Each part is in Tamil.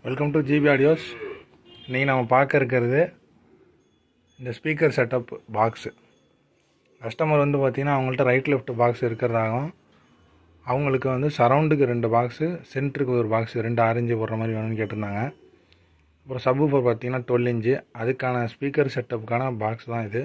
வெல்கம் டு ஜிபி ஆடியோஸ் இன்றைக்கி நம்ம பார்க்க இருக்கிறது இந்த ஸ்பீக்கர் செட்டப் பாக்ஸு கஸ்டமர் வந்து பார்த்திங்கன்னா அவங்கள்ட்ட ரைட் லெஃப்ட் பாக்ஸ் இருக்கிறதாகவும் அவங்களுக்கு வந்து சரௌண்டுக்கு ரெண்டு பாக்ஸு சென்டருக்கு ஒரு பாக்ஸ் ரெண்டு ஆரஞ்சு போடுற மாதிரி வேணும்னு கேட்டிருந்தாங்க அப்புறம் சப்பு ஃபோர் பார்த்தீங்கன்னா டுவெல் இன்ச்சு அதுக்கான ஸ்பீக்கர் செட்டப்புக்கான பாக்ஸ் தான் இது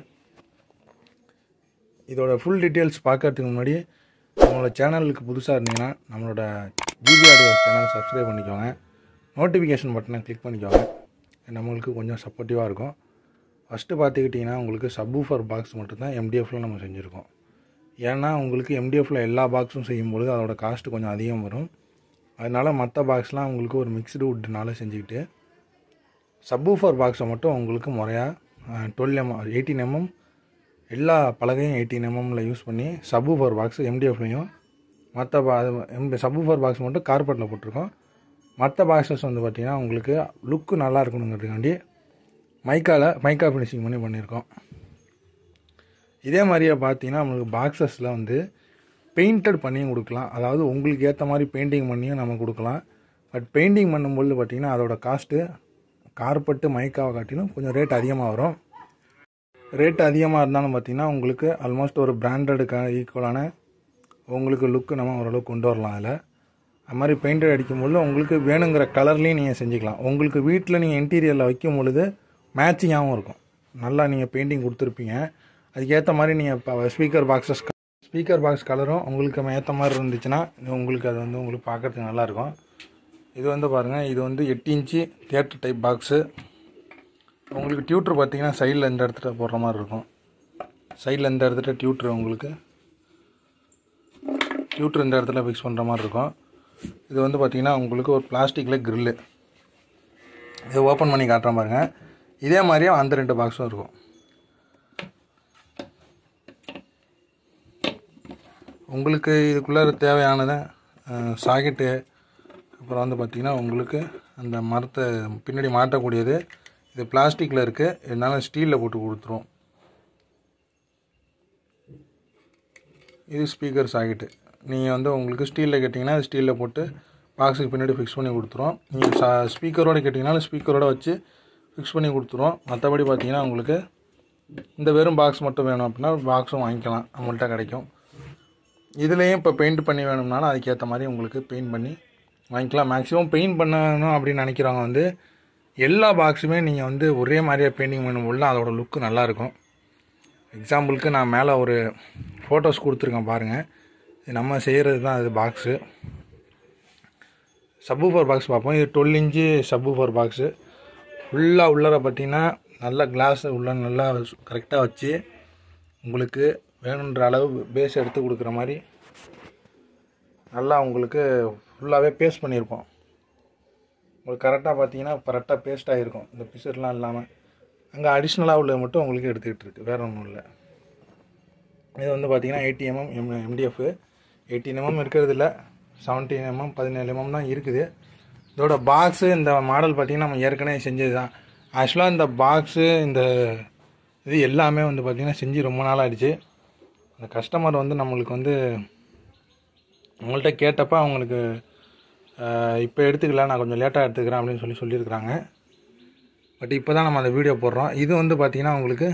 இதோட ஃபுல் டீட்டெயில்ஸ் பார்க்கறதுக்கு முன்னாடி நம்மளோட சேனலுக்கு புதுசாக இருந்தீங்கன்னா நம்மளோட ஜிபி ஆடியோ சேனல் சப்ஸ்கிரைப் பண்ணிக்கோங்க நோட்டிஃபிகேஷன் பட்டனை கிளிக் பண்ணிக்கோங்க நம்மளுக்கு கொஞ்சம் சப்போர்ட்டிவாக இருக்கும் ஃபஸ்ட்டு பார்த்துக்கிட்டிங்கன்னா உங்களுக்கு சப்வூஃபர் பாக்ஸ் மட்டும்தான் எம்டிஎஃப்பில் நம்ம செஞ்சுருக்கோம் ஏன்னா உங்களுக்கு எம்டிஎஃப்பில் எல்லா பாக்ஸும் செய்யும்பொழுது அதோட காஸ்ட்டு கொஞ்சம் அதிகம் வரும் அதனால் மற்ற பாக்ஸ்லாம் உங்களுக்கு ஒரு மிக்ஸ்டு வுட்னால செஞ்சுக்கிட்டு சப்வூஃபர் பாக்ஸை மட்டும் உங்களுக்கு முறையாக டுவெல் எம் எயிட்டீன் எம்எம் எல்லா பலகையும் எயிட்டீன் எம்எம்மில் யூஸ் பண்ணி சப்வூஃபர் பாக்ஸ் எம்டிஎஃப்லையும் மற்ற பா எம் சப்வூஃபர் பாக்ஸ் மட்டும் கார்பெட்டில் போட்டிருக்கோம் மற்ற பாக்ஸஸ் வந்து பார்த்திங்கன்னா உங்களுக்கு லுக்கு நல்லா இருக்கணுங்கிறதுக்காண்டி மைக்காவில் மைக்கா ஃபினிஷிங் பண்ணி பண்ணியிருக்கோம் இதே மாதிரியே பார்த்தீங்கன்னா நம்மளுக்கு பாக்ஸஸில் வந்து பெயிண்டட் பண்ணியும் கொடுக்கலாம் அதாவது உங்களுக்கு ஏற்ற மாதிரி பெயிண்டிங் பண்ணியும் நம்ம கொடுக்கலாம் பட் பெயிண்டிங் பண்ணும்பொழுது பார்த்திங்கன்னா அதோட காஸ்ட்டு கார்பெட்டு மைக்காவை காட்டிலும் கொஞ்சம் ரேட் அதிகமாக வரும் ரேட் அதிகமாக இருந்தாலும் பார்த்திங்கன்னா உங்களுக்கு ஆல்மோஸ்ட் ஒரு பிராண்டடுக்கு ஈக்குவலான உங்களுக்கு லுக்கு நம்ம ஓரளவுக்கு கொண்டு வரலாம் அதில் அது மாதிரி பெயிண்டட் அடிக்கும்போது உங்களுக்கு வேணுங்கிற கலர்லேயும் நீங்கள் செஞ்சுக்கலாம் உங்களுக்கு வீட்டில் நீங்கள் இன்டீரியரில் வைக்கும் பொழுது மேட்சிங்காகவும் இருக்கும் நல்லா நீங்கள் பெயிண்டிங் கொடுத்துருப்பீங்க அதுக்கேற்ற மாதிரி நீங்கள் இப்போ ஸ்பீக்கர் பாக்ஸஸ் ஸ்பீக்கர் பாக்ஸ் கலரும் உங்களுக்கு ஏற்ற மாதிரி இருந்துச்சுன்னா உங்களுக்கு அது வந்து உங்களுக்கு பார்க்குறதுக்கு நல்லாயிருக்கும் இது வந்து பாருங்கள் இது வந்து எட்டு இன்ச்சு தியேட்டர் டைப் பாக்ஸு உங்களுக்கு டியூட்ரு பார்த்தீங்கன்னா சைடில் இந்த இடத்துல போடுற மாதிரி இருக்கும் சைடில் இந்த இடத்துல டியூட்ரு உங்களுக்கு டியூட்ரு இந்த இடத்துல ஃபிக்ஸ் பண்ணுற மாதிரி இருக்கும் இது வந்து பார்த்திங்கன்னா உங்களுக்கு ஒரு பிளாஸ்டிக்கில் க்ரில்லு இதை ஓப்பன் பண்ணி காட்டுறேன் பாருங்கள் இதே மாதிரியே அந்த ரெண்டு பாக்ஸும் இருக்கும் உங்களுக்கு இதுக்குள்ளே தேவையானதை சாக்கெட்டு அப்புறம் வந்து பார்த்திங்கன்னா உங்களுக்கு அந்த மரத்தை பின்னாடி மாட்டக்கூடியது இது பிளாஸ்டிக்கில் இருக்குது இதனால் ஸ்டீலில் போட்டு கொடுத்துரும் இது ஸ்பீக்கர் சாக்கெட்டு நீங்கள் வந்து உங்களுக்கு ஸ்டீலில் கேட்டிங்கன்னா ஸ்டீலில் போட்டு பாக்ஸுக்கு பின்னாடி ஃபிக்ஸ் பண்ணி கொடுத்துரும் நீங்கள் சா ஸ்பீக்கரோடு கேட்டிங்கனாலும் ஸ்பீக்கரோட வச்சு ஃபிக்ஸ் பண்ணி கொடுத்துரும் மற்றபடி பார்த்தீங்கன்னா உங்களுக்கு இந்த வெறும் பாக்ஸ் மட்டும் வேணும் அப்படின்னா பாக்ஸும் வாங்கிக்கலாம் நம்மள்ட்ட கிடைக்கும் இதுலேயும் இப்போ பெயிண்ட் பண்ணி வேணும்னாலும் அதுக்கேற்ற மாதிரி உங்களுக்கு பெயிண்ட் பண்ணி வாங்கிக்கலாம் மேக்ஸிமம் பெயிண்ட் பண்ணணும் அப்படின்னு நினைக்கிறவங்க வந்து எல்லா பாக்ஸுமே நீங்கள் வந்து ஒரே மாதிரியே பெயிண்டிங் பண்ணும்போது அதோட லுக்கு நல்லாயிருக்கும் எக்ஸாம்பிளுக்கு நான் மேலே ஒரு ஃபோட்டோஸ் கொடுத்துருக்கேன் பாருங்கள் இது நம்ம செய்கிறது தான் அது பாக்ஸு சப்வூஃபர் பாக்ஸ் பார்ப்போம் இது டுவெல் இன்ச்சு சப்வூஃபர் பாக்ஸு ஃபுல்லாக உள்ளர பார்த்தீங்கன்னா நல்ல கிளாஸ் உள்ள நல்லா கரெக்டாக வச்சு உங்களுக்கு வேணுன்ற அளவு பேஸ் எடுத்து கொடுக்குற மாதிரி நல்லா உங்களுக்கு ஃபுல்லாகவே பேஸ்ட் பண்ணியிருப்போம் உங்களுக்கு கரெக்டாக பார்த்தீங்கன்னா கரெக்டாக பேஸ்ட் ஆகிருக்கும் இந்த பிசர்லாம் இல்லாமல் அங்கே அடிஷ்னலாக உள்ளது மட்டும் உங்களுக்கு எடுத்துக்கிட்டு இருக்குது வேறு ஒன்றும் இல்லை இது வந்து பார்த்தீங்கன்னா eighty MM M MDF eighteen MM இருக்கிறது இல்லை செவன்டீன் எம்எம் பதினேழு எம்எம் தான் இருக்குது இதோட பாக்ஸு இந்த மாடல் பார்த்திங்கன்னா நம்ம ஏற்கனவே செஞ்சது தான் ஆக்சுவலாக இந்த பாக்ஸு இந்த இது எல்லாமே வந்து பார்த்திங்கன்னா செஞ்சு ரொம்ப நாள் ஆகிடுச்சு அந்த கஸ்டமர் வந்து நம்மளுக்கு வந்து உங்கள்கிட்ட கேட்டப்போ அவங்களுக்கு இப்போ எடுத்துக்கல நான் கொஞ்சம் லேட்டாக எடுத்துக்கிறேன் அப்படின்னு சொல்லி சொல்லியிருக்கிறாங்க பட் இப்போ தான் நம்ம அந்த வீடியோ போடுறோம் இது வந்து பார்த்திங்கன்னா உங்களுக்கு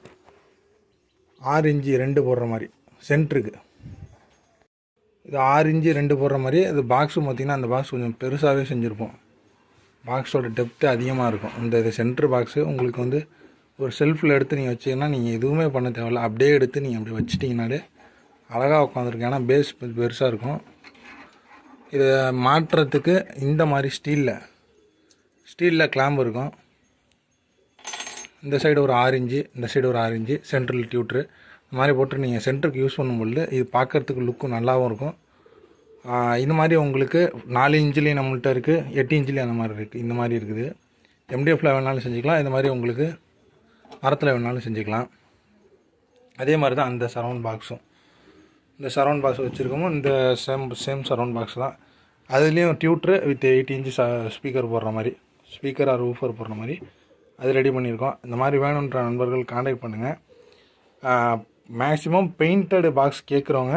ஆறு இன்ச்சு ரெண்டு போடுற மாதிரி சென்ட்ருக்கு இது ஆறு இன்ச்சு ரெண்டு போடுற மாதிரி அது பாக்ஸும் பார்த்திங்கன்னா அந்த பாக்ஸ் கொஞ்சம் பெருசாகவே செஞ்சுருப்போம் பாக்ஸோட டெப்த்து அதிகமாக இருக்கும் இந்த இது சென்ட்ரு பாக்ஸு உங்களுக்கு வந்து ஒரு செல்ஃபில் எடுத்து நீங்கள் வச்சிங்கன்னா நீங்கள் எதுவுமே பண்ண தேவையில்ல அப்படியே எடுத்து நீங்கள் அப்படி வச்சிட்டிங்கனாலே அழகாக உட்காந்துருக்கு ஏன்னா பேஸ் பெருசாக இருக்கும் இதை மாற்றுறதுக்கு இந்த மாதிரி ஸ்டீலில் ஸ்டீலில் கிளாம்பு இருக்கும் இந்த சைடு ஒரு ஆறு இன்ச்சு இந்த சைடு ஒரு ஆறு இன்ச்சு சென்ட்ரல் டியூட்ரு இந்த மாதிரி போட்டு நீங்கள் சென்டருக்கு யூஸ் பண்ணும்பொழுது இது பார்க்குறதுக்கு லுக்கும் நல்லாவும் இருக்கும் இந்த மாதிரி உங்களுக்கு நாலு இன்ச்சிலையும் நம்மள்கிட்ட இருக்குது எட்டு இன்ச்சிலையும் அந்த மாதிரி இருக்குது இந்த மாதிரி இருக்குது எம்டிஎஃப்பில் வேணாலும் செஞ்சுக்கலாம் இந்த மாதிரி உங்களுக்கு மரத்தில் வேணாலும் செஞ்சுக்கலாம் அதே மாதிரி தான் அந்த சரவுண்ட் பாக்ஸும் இந்த சரவுண்ட் பாக்ஸ் வச்சுருக்கோமோ இந்த சேம் சேம் சரவுண்ட் பாக்ஸ் தான் அதுலேயும் டியூட்ரு வித் எயிட் இன்ச்சு ஸ்பீக்கர் போடுற மாதிரி ஸ்பீக்கர் ஆர் ஊஃபர் போடுற மாதிரி அது ரெடி பண்ணியிருக்கோம் இந்த மாதிரி வேணுன்ற நண்பர்கள் காண்டாக்ட் பண்ணுங்கள் மேக்ஸிமம் பெயிண்டடு பாக்ஸ் கேட்குறவங்க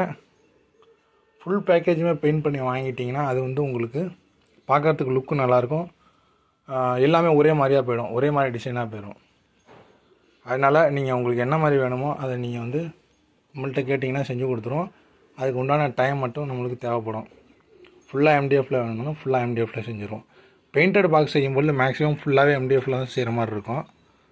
ஃபுல் பேக்கேஜுமே பெயிண்ட் பண்ணி வாங்கிட்டிங்கன்னா அது வந்து உங்களுக்கு பார்க்கறதுக்கு லுக்கும் நல்லாயிருக்கும் ஆஹ் எல்லாமே ஒரே மாதிரியாக போயிடும் ஒரே மாதிரி டிசைனாக போயிடும் அதனால் நீங்கள் உங்களுக்கு என்ன மாதிரி வேணுமோ அதை நீங்கள் வந்து நம்மள்ட்ட கேட்டிங்கன்னா செஞ்சு கொடுத்துருவோம் அதுக்கு உண்டான டைம் மட்டும் நம்மளுக்கு தேவைப்படும் ஃபுல்லாக எம்டிஎஃப்பில் வேணும்னா ஃபுல்லாக எம்டிஎஃப்பில் செஞ்சுருவோம் பெயிண்டட் பாக்ஸ் செய்யும்போது மேக்ஸிமம் ஃபுல்லாகவே எம்டிஎஃப்பில் தான் செய்கிற மாதிரி இருக்கும்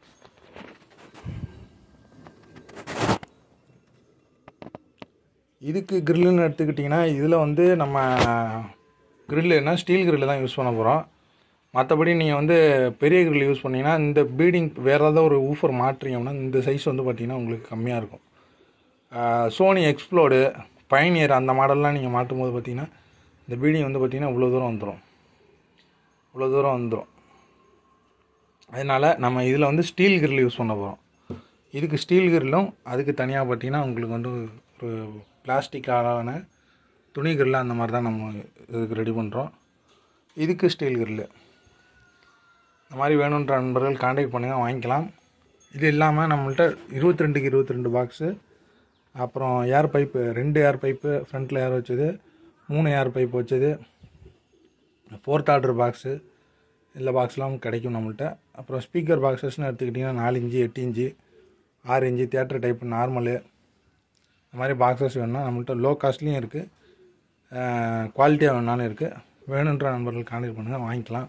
இதுக்கு கிரில்லுன்னு எடுத்துக்கிட்டிங்கன்னா இதில் வந்து நம்ம கிரில்லுனா ஸ்டீல் கிரில்லு தான் யூஸ் பண்ண போகிறோம் மற்றபடி நீங்கள் வந்து பெரிய கிரில் யூஸ் பண்ணிங்கன்னா இந்த பீடிங் வேறு ஏதாவது ஒரு ஊஃபர் மாட்டுறீங்கன்னா இந்த சைஸ் வந்து பார்த்திங்கன்னா உங்களுக்கு கம்மியாக இருக்கும் சோனி எக்ஸ்ப்ளோடு பயனியர் அந்த மாடல்லாம் நீங்கள் மாட்டும் போது பார்த்தீங்கன்னா இந்த பீடிங் வந்து பார்த்திங்கன்னா இவ்வளோ தூரம் வந்துடும் இவ்வளோ தூரம் வந்துடும் அதனால் நம்ம இதில் வந்து ஸ்டீல் கிரில் யூஸ் பண்ண போகிறோம் இதுக்கு ஸ்டீல் கிரில்லும் அதுக்கு தனியாக பார்த்தீங்கன்னா உங்களுக்கு வந்து ஒரு பிளாஸ்டிக்கான துணி கிரில் அந்த மாதிரி தான் நம்ம இதுக்கு ரெடி பண்ணுறோம் இதுக்கு ஸ்டீல் கிரில்லு இந்த மாதிரி வேணுன்ற நண்பர்கள் காண்டாக்ட் பண்ணுங்கள் வாங்கிக்கலாம் இது இல்லாமல் நம்மள்ட்ட இருபத்தி ரெண்டுக்கு இருபத்தி ரெண்டு பாக்ஸு அப்புறம் ஏர் பைப்பு ரெண்டு ஏர் பைப்பு ஃப்ரண்ட்டில் ஏர் வச்சது மூணு ஏர் பைப் வச்சது ஃபோர்த் ஆர்டர் பாக்ஸு இந்த பாக்ஸ்லாம் கிடைக்கும் நம்மள்ட்ட அப்புறம் ஸ்பீக்கர் பாக்ஸஸ்னு எடுத்துக்கிட்டிங்கன்னா நாலு இன்ச்சு எட்டு இன்ச்சு ஆறு இன்ச்சு தேட்டர் டைப் நார்மலு இந்த மாதிரி பாக்ஸஸ் வேணும்னா நம்மள்ட்ட லோ காஸ்ட்லேயும் இருக்குது குவாலிட்டியாக வேணாலும் இருக்குது வேணுன்ற நண்பர்கள் கான்டாக்ட் பண்ணுங்கள் வாங்கிக்கலாம்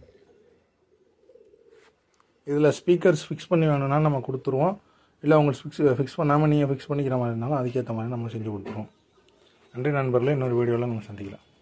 இதில் ஸ்பீக்கர்ஸ் ஃபிக்ஸ் பண்ணி வேணும்னா நம்ம கொடுத்துருவோம் இல்லை உங்களுக்கு ஃபிக்ஸ் ஃபிக்ஸ் பண்ணாமல் நீங்கள் ஃபிக்ஸ் பண்ணிக்கிற மாதிரி இருந்தாலும் அதுக்கேற்ற மாதிரி நம்ம செஞ்சு கொடுத்துருவோம் நன்றி நண்பர்களே இன்னொரு வீடியோவில் நம்ம சந்திக்கலாம்